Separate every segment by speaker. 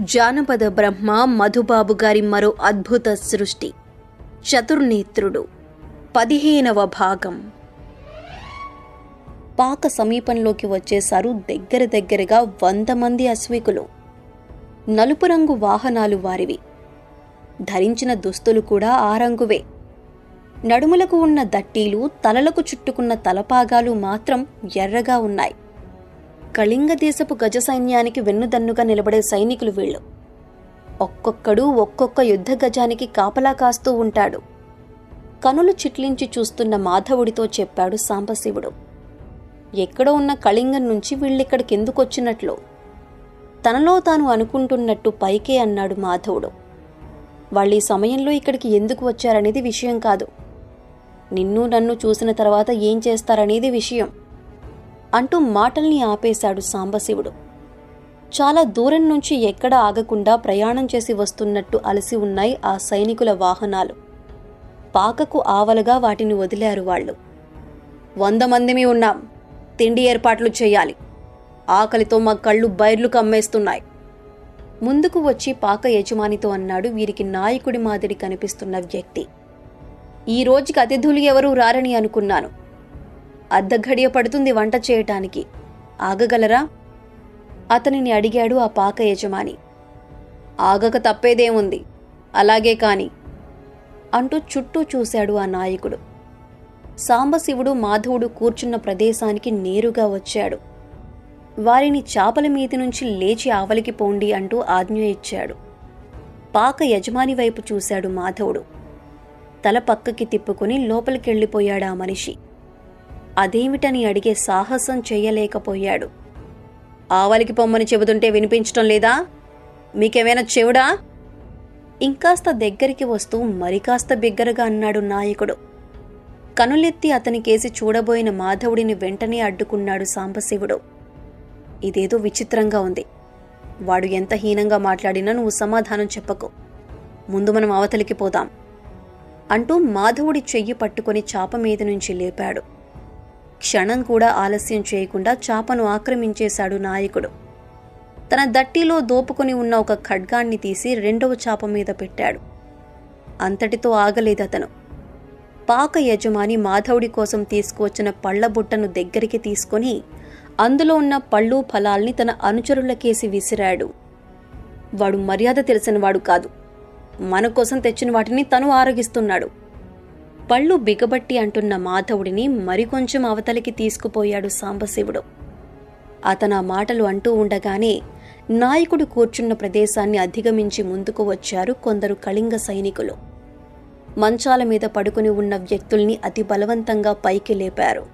Speaker 1: జానపద బ్రహ్మ మధుబాబు గారి మరో అద్భుత సృష్టి చతుర్నేత్రుడు పదిహేనవ భాగం పాక సమీపంలోకి వచ్చేశారు దగ్గర దగ్గరగా వంద మంది అశ్వికులు నలుపు రంగు వాహనాలు వారివి ధరించిన దుస్తులు కూడా ఆ రంగువే నడుములకు ఉన్న దట్టీలు తలలకు చుట్టుకున్న తలపాగాలు మాత్రం ఎర్రగా ఉన్నాయి కళింగ దేశపు గజ సైన్యానికి వెన్నుదన్నుగా నిలబడే సైనికులు వీళ్ళు ఒక్కొక్కడు ఒక్కొక్క యుద్ధ గజానికి కాపలా కాస్తూ ఉంటాడు కనులు చిట్లించి చూస్తున్న మాధవుడితో చెప్పాడు సాంబశివుడు ఎక్కడో ఉన్న కళింగం నుంచి వీళ్ళిక్కడికి ఎందుకొచ్చినట్లు తనలో తాను అనుకుంటున్నట్టు పైకే అన్నాడు మాధవుడు వాళ్ళు ఈ సమయంలో ఇక్కడికి ఎందుకు వచ్చారనేది విషయం కాదు నిన్ను నన్ను చూసిన తర్వాత ఏం చేస్తారనేది విషయం అంటూ మాటల్ని ఆపేశాడు సాంబశివుడు చాలా దూరం నుంచి ఎక్కడ ఆగకుండా ప్రయాణం చేసి వస్తున్నట్టు అలసి ఉన్నాయి ఆ సైనికుల వాహనాలు పాకకు ఆవలగా వాటిని వదిలారు వాళ్ళు వంద మందిమి ఉన్నాం తిండి ఏర్పాట్లు చేయాలి ఆకలితో మా కళ్ళు బైర్లు కమ్మేస్తున్నాయి ముందుకు వచ్చి పాక యజమానితో అన్నాడు వీరికి నాయకుడి మాదిరి కనిపిస్తున్న వ్యక్తి ఈ రోజుకి అతిథులు ఎవరూ రారని అనుకున్నాను అర్ధఘడియ పడుతుంది వంట చేయటానికి ఆగగలరా అతనిని అడిగాడు ఆ పాక యజమాని ఆగక తప్పేదేముంది అలాగే కాని అంటూ చుట్టూ చూశాడు ఆ నాయకుడు సాంబశివుడు మాధవుడు కూర్చున్న ప్రదేశానికి నేరుగా వచ్చాడు వారిని చాపల మీది నుంచి లేచి ఆవలికి పోండి అంటూ ఆజ్ఞ ఇచ్చాడు పాక యజమాని వైపు చూశాడు మాధవుడు తల పక్కకి తిప్పుకుని లోపలికెళ్ళిపోయాడు ఆ మనిషి అదేమిటని అడిగే సాహసం చెయ్యలేకపోయాడు ఆవలికి పొమ్మని చెబుతుంటే వినిపించటం లేదా మీకేమైనా చెవుడా ఇంకాస్త దగ్గరికి వస్తూ మరికాస్త బిగ్గరగా అన్నాడు నాయకుడు కనులెత్తి అతనికేసి చూడబోయిన మాధవుడిని వెంటనే అడ్డుకున్నాడు సాంబశివుడు ఇదేదో విచిత్రంగా ఉంది వాడు ఎంత హీనంగా మాట్లాడినా నువ్వు సమాధానం చెప్పకు ముందు మనం అవతలికి పోదాం అంటూ మాధవుడి చెయ్యి పట్టుకొని చాప మీద నుంచి లేపాడు క్షణం కూడా ఆలస్యం చేయకుండా చాపను ఆక్రమించేశాడు నాయకుడు తన దట్టిలో దోపుకొని ఉన్న ఒక ఖడ్గాన్ని తీసి రెండవ చాప మీద పెట్టాడు అంతటితో ఆగలేదతను పాక యజమాని మాధవుడి కోసం తీసుకువచ్చిన పళ్ల బుట్టను దగ్గరికి తీసుకొని అందులో ఉన్న పళ్ళు ఫలాల్ని తన అనుచరులకేసి విసిరాడు వాడు మర్యాద తెలిసినవాడు కాదు మన కోసం తెచ్చిన వాటిని తను ఆరగిస్తున్నాడు పళ్ళు బిగబట్టి అంటున్న మాధవుడిని మరికొంచెం అవతలికి తీసుకుపోయాడు సాంబశివుడు అతను ఆ మాటలు అంటూ ఉండగానే నాయకుడు కూర్చున్న ప్రదేశాన్ని అధిగమించి ముందుకు వచ్చారు కొందరు కళింగ సైనికులు మంచాల మీద పడుకుని ఉన్న వ్యక్తుల్ని అతి బలవంతంగా పైకి లేపారు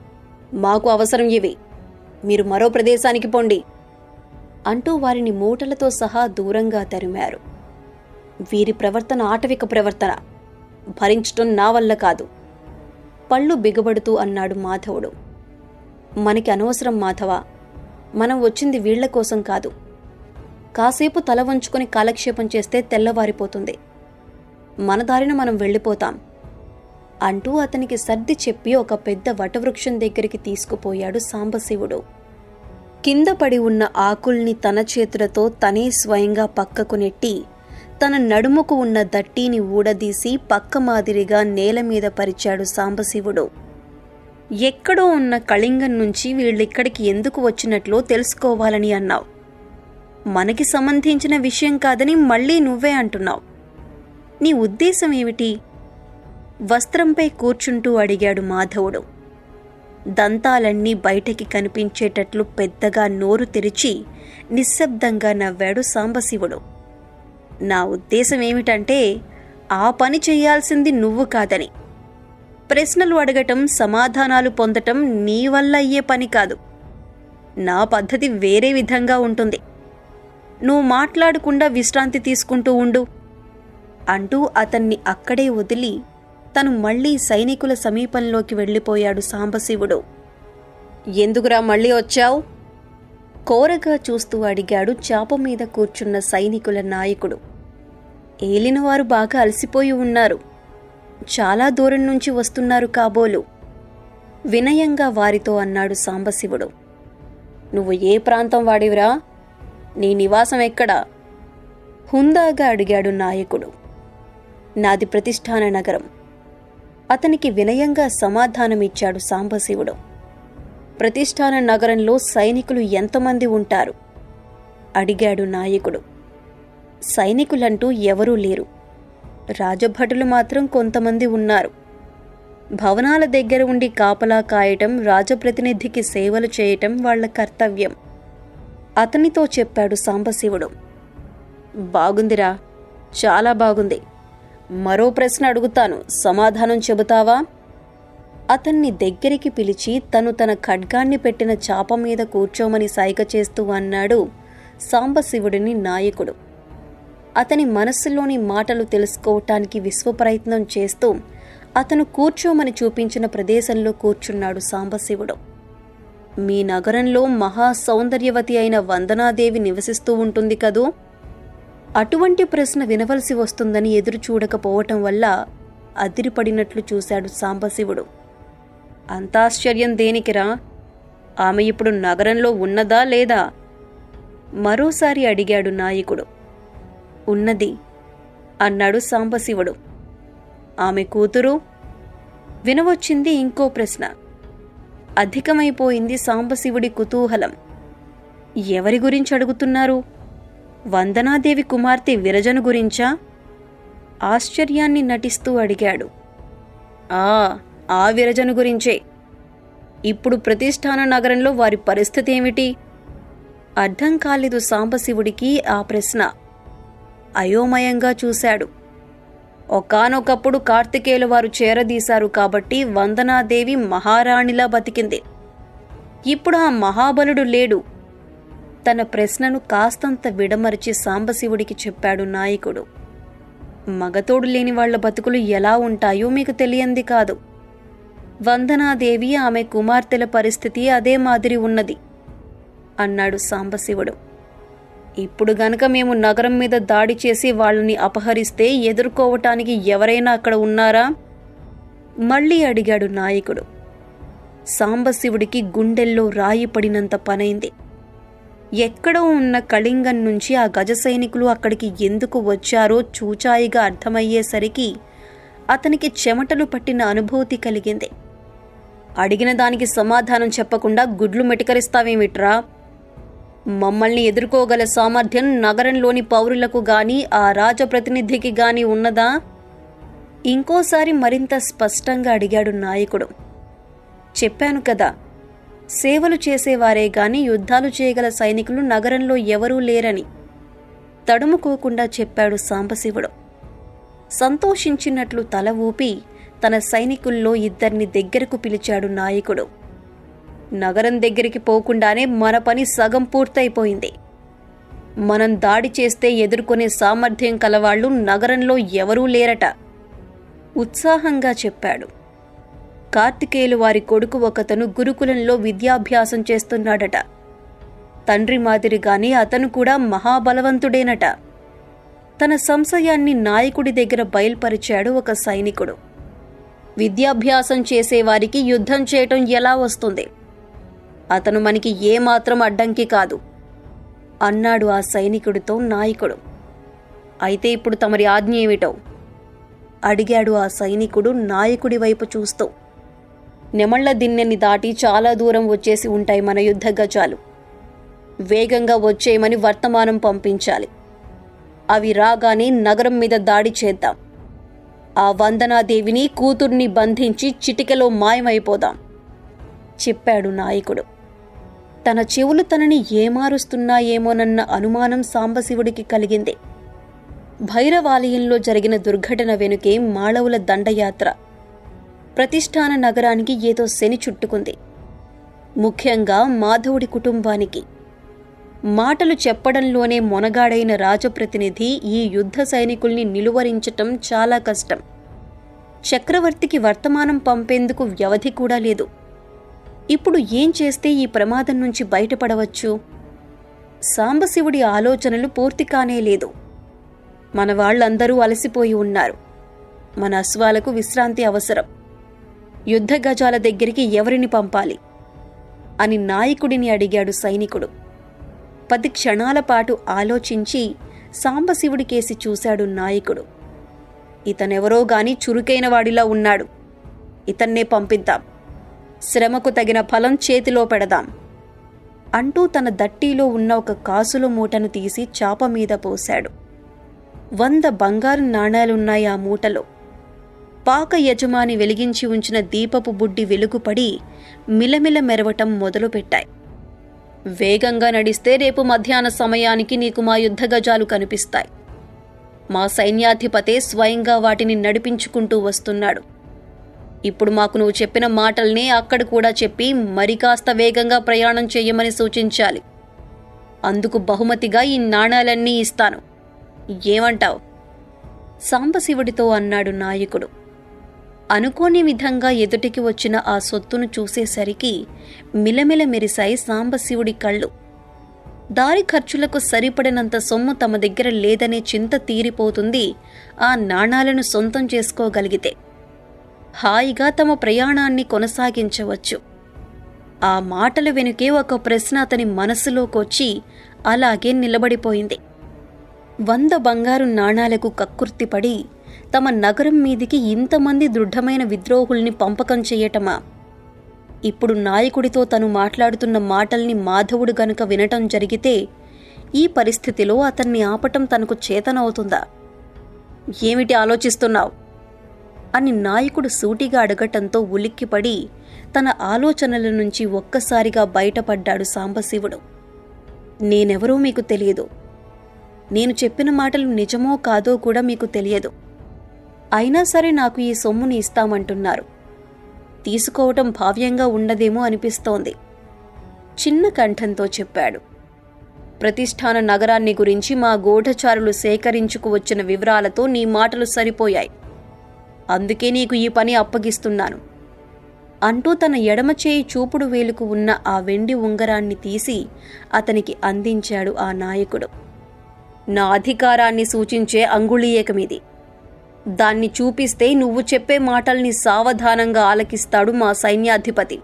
Speaker 1: మాకు అవసరం ఇవి మీరు మరో ప్రదేశానికి పొండి అంటూ వారిని మూటలతో సహా దూరంగా తరిమారు వీరి ప్రవర్తన ఆటవిక ప్రవర్తన భరించటం నా వల్ల కాదు పళ్ళు బిగబడుతూ అన్నాడు మాధవుడు మనకి అనవసరం మాధవ మనం వచ్చింది వీళ్ల కోసం కాదు కాసేపు తల వంచుకొని కాలక్షేపం చేస్తే తెల్లవారిపోతుంది మన దారిన మనం వెళ్ళిపోతాం అంటూ అతనికి సర్ది చెప్పి ఒక పెద్ద వటవృక్షం దగ్గరికి తీసుకుపోయాడు సాంబశివుడు కింద పడి ఉన్న ఆకుల్ని తన చేతులతో తనే స్వయంగా పక్కకు నెట్టి తన నడుముకు ఉన్న దట్టీని ఊడదీసి పక్క మాదిరిగా నేల మీద పరిచాడు సాంబశివుడు ఎక్కడో ఉన్న కళింగం నుంచి వీళ్ళిక్కడికి ఎందుకు వచ్చినట్లో తెలుసుకోవాలని అన్నావు మనకి సంబంధించిన విషయం కాదని మళ్ళీ నువ్వే అంటున్నావు నీ ఉద్దేశం ఏమిటి వస్త్రంపై కూర్చుంటూ అడిగాడు మాధవుడు దంతాలన్నీ బయటకి కనిపించేటట్లు పెద్దగా నోరు తెరిచి నిశ్శబ్దంగా నవ్వాడు సాంబశివుడు నా ఉద్దేశం ఏమిటంటే ఆ పని చేయాల్సింది నువ్వు కాదని ప్రశ్నలు అడగటం సమాధానాలు పొందటం నీ వల్ల అయ్యే పని కాదు నా పద్ధతి వేరే విధంగా ఉంటుంది నువ్వు మాట్లాడకుండా విశ్రాంతి తీసుకుంటూ ఉండు అంటూ అతన్ని అక్కడే వదిలి తను మళ్ళీ సైనికుల సమీపంలోకి వెళ్ళిపోయాడు సాంబశివుడు ఎందుకురా మళ్ళీ వచ్చావు కోరగా చూస్తూ అడిగాడు చాప మీద కూర్చున్న సైనికుల నాయకుడు ఏలినవారు బాగా అలసిపోయి ఉన్నారు చాలా దూరం నుంచి వస్తున్నారు కాబోలు వినయంగా వారితో అన్నాడు సాంబశివుడు నువ్వు ఏ ప్రాంతం వాడివిరా నీ నివాసం ఎక్కడా హుందాగా అడిగాడు నాయకుడు నాది ప్రతిష్టాన నగరం అతనికి వినయంగా సమాధానమిచ్చాడు సాంబశివుడు ప్రతిష్టాన నగరంలో సైనికులు ఎంతమంది ఉంటారు అడిగాడు నాయకుడు సైనికులంటూ ఎవరూ లేరు రాజభటులు మాత్రం కొంతమంది ఉన్నారు భవనాల దగ్గర ఉండి కాపలా కాయటం రాజప్రతినిధికి సేవలు చేయటం వాళ్ల కర్తవ్యం అతనితో చెప్పాడు సాంబశివుడు బాగుందిరా చాలా బాగుంది మరో ప్రశ్న అడుగుతాను సమాధానం చెబుతావా అతన్ని దగ్గరికి పిలిచి తను తన ఖడ్గాన్ని పెట్టిన చాప మీద కూర్చోమని సైగ చేస్తూ అన్నాడు సాంబశివుడిని నాయకుడు అతని మనస్సులోని మాటలు తెలుసుకోవటానికి విశ్వప్రయత్నం చేస్తూ అతను కూర్చోమని చూపించిన ప్రదేశంలో కూర్చున్నాడు సాంబశివుడు మీ నగరంలో మహా సౌందర్యవతి అయిన వందనాదేవి నివసిస్తూ ఉంటుంది కదూ అటువంటి ప్రశ్న వినవలసి వస్తుందని ఎదురు చూడకపోవటం వల్ల అదిరిపడినట్లు చూశాడు సాంబశివుడు అంతాశ్చర్యం దేనికిరా ఆమె ఇప్పుడు నగరంలో ఉన్నదా లేదా మరోసారి అడిగాడు నాయకుడు ఉన్నది అన్నాడు సాంబశివుడు ఆమె కూతురు వినవచ్చింది ఇంకో ప్రశ్న అధికమైపోయింది సాంబశివుడి కుతూహలం ఎవరి గురించి అడుగుతున్నారు వందనాదేవి కుమార్తె విరజను గురించా ఆశ్చర్యాన్ని నటిస్తూ అడిగాడు ఆ ఆ విరజను గురించే ఇప్పుడు ప్రతిష్టాన నగరంలో వారి పరిస్థితి ఏమిటి అర్థం కాలేదు సాంబశివుడికి ఆ ప్రశ్న అయోమయంగా చూశాడు ఒకానొకప్పుడు కార్తికేయుల వారు చేరదీశారు కాబట్టి వందనాదేవి మహారాణిలా బతికింది ఇప్పుడు ఆ మహాబలుడు లేడు తన ప్రశ్నను కాస్తంత విడమరిచి సాంబశివుడికి చెప్పాడు నాయకుడు మగతోడు లేని వాళ్ల బతుకులు ఎలా ఉంటాయో మీకు తెలియంది కాదు వందనాదేవి ఆమె కుమార్తెల పరిస్థితి అదే మాదిరి ఉన్నది అన్నాడు సాంబశివుడు ఇప్పుడు గనక మేము నగరం మీద దాడి చేసి వాళ్ళని అపహరిస్తే ఎదుర్కోవటానికి ఎవరైనా అక్కడ ఉన్నారా మళ్ళీ అడిగాడు నాయకుడు సాంబశివుడికి గుండెల్లో రాయి పడినంత పనైంది ఎక్కడో ఉన్న కళింగం నుంచి ఆ గజ సైనికులు అక్కడికి ఎందుకు వచ్చారో చూచాయిగా అర్థమయ్యేసరికి అతనికి చెమటలు పట్టిన అనుభూతి కలిగింది అడిగిన దానికి సమాధానం చెప్పకుండా గుడ్లు మెటికరిస్తావేమిట్రా మమ్మల్ని ఎదుర్కోగల సామర్థ్యం నగరంలోని పౌరులకు గాని ఆ రాజప్రతినిధికి గాని ఉన్నదా ఇంకోసారి మరింత స్పష్టంగా అడిగాడు నాయకుడు చెప్పాను కదా సేవలు చేసేవారే గాని యుద్ధాలు చేయగల సైనికులు నగరంలో ఎవరూ లేరని తడుముకోకుండా చెప్పాడు సాంబశివుడు సంతోషించినట్లు తల ఊపి తన సైనికుల్లో ఇద్దరిని దగ్గరకు పిలిచాడు నాయకుడు నగరం దగ్గరికి పోకుండానే మన పని సగం పూర్తయిపోయింది మనం దాడి చేస్తే ఎదుర్కొనే సామర్థ్యం కలవాళ్లు నగరంలో ఎవరూ లేరట ఉత్సాహంగా చెప్పాడు కార్తికేయులు వారి కొడుకు ఒకతను గురుకులంలో విద్యాభ్యాసం చేస్తున్నాడట తండ్రి మాదిరిగానే అతను కూడా మహాబలవంతుడేనట తన సంశయాన్ని నాయకుడి దగ్గర బయల్పరిచాడు ఒక సైనికుడు విద్యాభ్యాసం చేసేవారికి యుద్ధం చేయటం ఎలా వస్తుంది అతను మనకి ఏమాత్రం అడ్డంకి కాదు అన్నాడు ఆ సైనికుడితో నాయకుడు అయితే ఇప్పుడు తమరి ఆజ్ఞ ఏమిటో అడిగాడు ఆ సైనికుడు నాయకుడి వైపు చూస్తూ నెమళ్ల దిన్నెని దాటి చాలా దూరం వచ్చేసి ఉంటాయి మన యుద్ధ గజాలు వేగంగా వచ్చేయమని వర్తమానం పంపించాలి అవి రాగానే నగరం మీద దాడి చేద్దాం ఆ వందనాదేవిని కూతుర్ని బంధించి చిటికెలో మాయమైపోదాం చెప్పాడు నాయకుడు తన చెవులు తనని ఏమారుస్తున్నాయేమోనన్న అనుమానం సాంబశివుడికి కలిగింది భైరవాలయంలో జరిగిన దుర్ఘటన వెనుకే మాళవుల దండయాత్ర ప్రతిష్టాన నగరానికి ఏదో శని చుట్టుకుంది ముఖ్యంగా మాధవుడి కుటుంబానికి మాటలు చెప్పడంలోనే మొనగాడైన రాజప్రతినిధి ఈ యుద్ధ సైనికుల్ని నిలువరించటం చాలా కష్టం చక్రవర్తికి వర్తమానం పంపేందుకు వ్యవధి కూడా లేదు ఇప్పుడు ఏం చేస్తే ఈ ప్రమాదం నుంచి బయటపడవచ్చు సాంబశివుడి ఆలోచనలు పూర్తి కానే లేదు మన వాళ్ళందరూ అలసిపోయి ఉన్నారు మన అశ్వాలకు విశ్రాంతి అవసరం యుద్ధ గజాల దగ్గరికి ఎవరిని పంపాలి అని నాయకుడిని అడిగాడు సైనికుడు పది క్షణాల పాటు ఆలోచించి సాంబశివుడికేసి చూశాడు నాయకుడు ఇతనెవరో గాని చురుకైన వాడిలా ఉన్నాడు ఇతన్నే పంపిద్దాం శ్రమకు తగిన ఫలం చేతిలో పెడదాం అంటూ తన దట్టీలో ఉన్న ఒక కాసుల మూటను తీసి చాప మీద పోశాడు వంద బంగారు నాణాలున్నాయి ఆ మూటలో పాక యజమాని వెలిగించి ఉంచిన దీపపు బుడ్డి వెలుగుపడి మిలమిల మెరవటం మొదలుపెట్టాయి వేగంగా నడిస్తే రేపు మధ్యాహ్న సమయానికి నీకు మా యుద్ధ గజాలు కనిపిస్తాయి మా సైన్యాధిపతే స్వయంగా వాటిని నడిపించుకుంటూ వస్తున్నాడు ఇప్పుడు మాకు నువ్వు చెప్పిన మాటల్ని అక్కడ కూడా చెప్పి మరి కాస్త వేగంగా ప్రయాణం చెయ్యమని సూచించాలి అందుకు బహుమతిగా ఈ నాణాలన్నీ ఇస్తాను ఏమంటావు సాంబశివుడితో అన్నాడు నాయకుడు అనుకోని విధంగా ఎదుటికి వచ్చిన ఆ సొత్తును చూసేసరికి మిలమిల మెరిశాయి సాంబశివుడి కళ్ళు దారి ఖర్చులకు సరిపడినంత సొమ్ము తమ దగ్గర లేదనే చింత తీరిపోతుంది ఆ నాణాలను సొంతం చేసుకోగలిగితే హాయిగా తమ ప్రయాణాన్ని కొనసాగించవచ్చు ఆ మాటల వెనుకే ఒక ప్రశ్న అతని మనసులోకొచ్చి అలాగే నిలబడిపోయింది వంద బంగారు నాణాలకు కక్కుర్తిపడి తమ నగరం మీదికి ఇంతమంది దృఢమైన విద్రోహుల్ని పంపకం చెయ్యటమా ఇప్పుడు నాయకుడితో తను మాట్లాడుతున్న మాటల్ని మాధవుడు గనుక వినటం జరిగితే ఈ పరిస్థితిలో అతన్ని ఆపటం తనకు చేతనవుతుందా ఏమిటి ఆలోచిస్తున్నావు అని నాయకుడు సూటిగా అడగటంతో ఉలిక్కిపడి తన ఆలోచనల నుంచి ఒక్కసారిగా బయటపడ్డాడు సాంబశివుడు నేనెవరో మీకు తెలియదు నేను చెప్పిన మాటలు నిజమో కాదో కూడా మీకు తెలియదు అయినా సరే నాకు ఈ సొమ్ముని ఇస్తామంటున్నారు తీసుకోవటం భావ్యంగా ఉండదేమో అనిపిస్తోంది చిన్న కంఠంతో చెప్పాడు ప్రతిష్టాన నగరాన్ని గురించి మా గూఢచారులు సేకరించుకు వచ్చిన వివరాలతో నీ మాటలు సరిపోయాయి అందుకే నీకు ఈ పని అప్పగిస్తున్నాను అంటూ తన ఎడమ చేయి చూపుడు వేలుకు ఉన్న ఆ వెండి ఉంగరాన్ని తీసి అతనికి అందించాడు ఆ నాయకుడు నా అధికారాన్ని సూచించే అంగుళీయకమిది దాన్ని చూపిస్తే నువ్వు చెప్పే మాటల్ని సావధానంగా ఆలకిస్తాడు మా సైన్యాధిపతి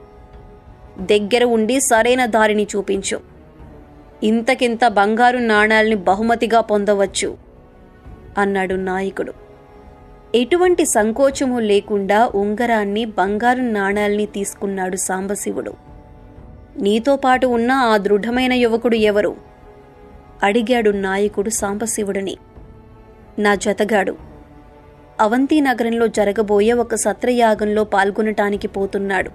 Speaker 1: దగ్గర ఉండి సరైన దారిని చూపించు ఇంతకింత బంగారు నాణాల్ని బహుమతిగా పొందవచ్చు అన్నాడు నాయకుడు ఎటువంటి సంకోచము లేకుండా ఉంగరాన్ని బంగారు నాణాల్ని తీసుకున్నాడు సాంబశివుడు నీతో పాటు ఉన్న ఆ దృఢమైన యువకుడు ఎవరు అడిగాడు నాయకుడు సాంబశివుడిని నా జతగాడు అవంతి నగరంలో జరగబోయే ఒక సత్రయాగంలో పాల్గొనటానికి పోతున్నాడు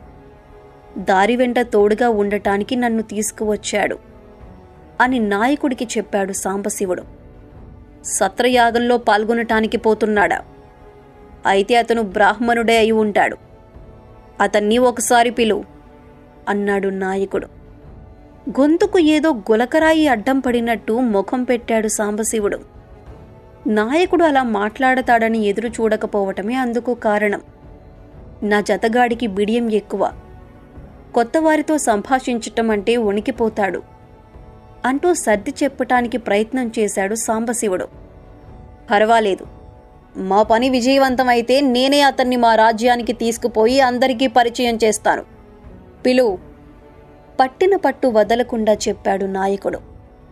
Speaker 1: దారి వెంట తోడుగా ఉండటానికి నన్ను తీసుకువచ్చాడు అని నాయకుడికి చెప్పాడు సాంబశివుడు సత్రయాగంలో పాల్గొనటానికి పోతున్నాడా అయితే అతను బ్రాహ్మణుడే అయి ఉంటాడు అతన్ని ఒకసారి పిలువు అన్నాడు నాయకుడు గొంతుకు ఏదో గులకరాయి అడ్డం పడినట్టు ముఖం పెట్టాడు సాంబశివుడు నాయకుడు అలా మాట్లాడతాడని ఎదురు చూడకపోవటమే అందుకు కారణం నా జతగాడికి బిడియం ఎక్కువ కొత్తవారితో సంభాషించటం అంటే వణికిపోతాడు అంటూ సర్ది చెప్పటానికి ప్రయత్నం చేశాడు సాంబశివుడు పర్వాలేదు మా పని విజయవంతమైతే నేనే అతన్ని మా రాజ్యానికి తీసుకుపోయి అందరికీ పరిచయం చేస్తాను పిలువు పట్టిన పట్టు వదలకుండా చెప్పాడు నాయకుడు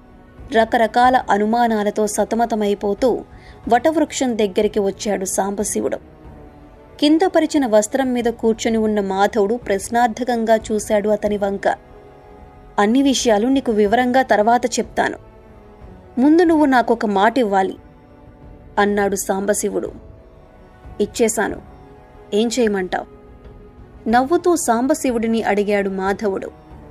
Speaker 1: రకరకాల అనుమానాలతో సతమతమైపోతూ వటవృక్షం దగ్గరికి వచ్చాడు సాంబశివుడు కింద పరిచిన వస్త్రం మీద కూర్చుని ఉన్న మాధవుడు ప్రశ్నార్థకంగా చూశాడు అతని వంక అన్ని విషయాలు నీకు వివరంగా తర్వాత చెప్తాను ముందు నువ్వు నాకొక మాట ఇవ్వాలి అన్నాడు సాంబశివుడు ఇచ్చేశాను ఏం చేయమంటావు నవ్వుతూ సాంబశివుడిని అడిగాడు మాధవుడు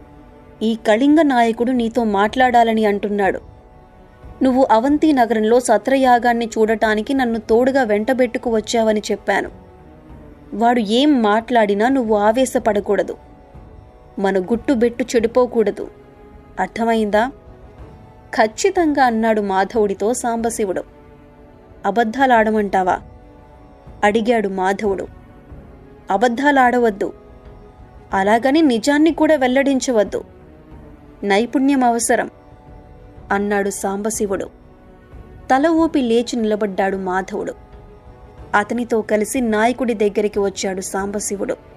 Speaker 1: ఈ కళింగ నాయకుడు నీతో మాట్లాడాలని అంటున్నాడు నువ్వు అవంతి నగరంలో సత్రయాగాన్ని చూడటానికి నన్ను తోడుగా వెంటబెట్టుకు వచ్చావని చెప్పాను వాడు ఏం మాట్లాడినా నువ్వు ఆవేశపడకూడదు మన గుట్టు బెట్టు చెడిపోకూడదు అర్థమైందా ఖచ్చితంగా అన్నాడు మాధవుడితో సాంబశివుడు అబద్ధాలాడమంటావా అడిగాడు మాధవుడు అబద్ధాలాడవద్దు అలాగని నిజాన్ని కూడా వెల్లడించవద్దు నైపుణ్యం అవసరం అన్నాడు సాంబశివుడు తల ఊపి లేచి నిలబడ్డాడు మాధవుడు అతనితో కలిసి నాయకుడి దగ్గరికి వచ్చాడు సాంబశివుడు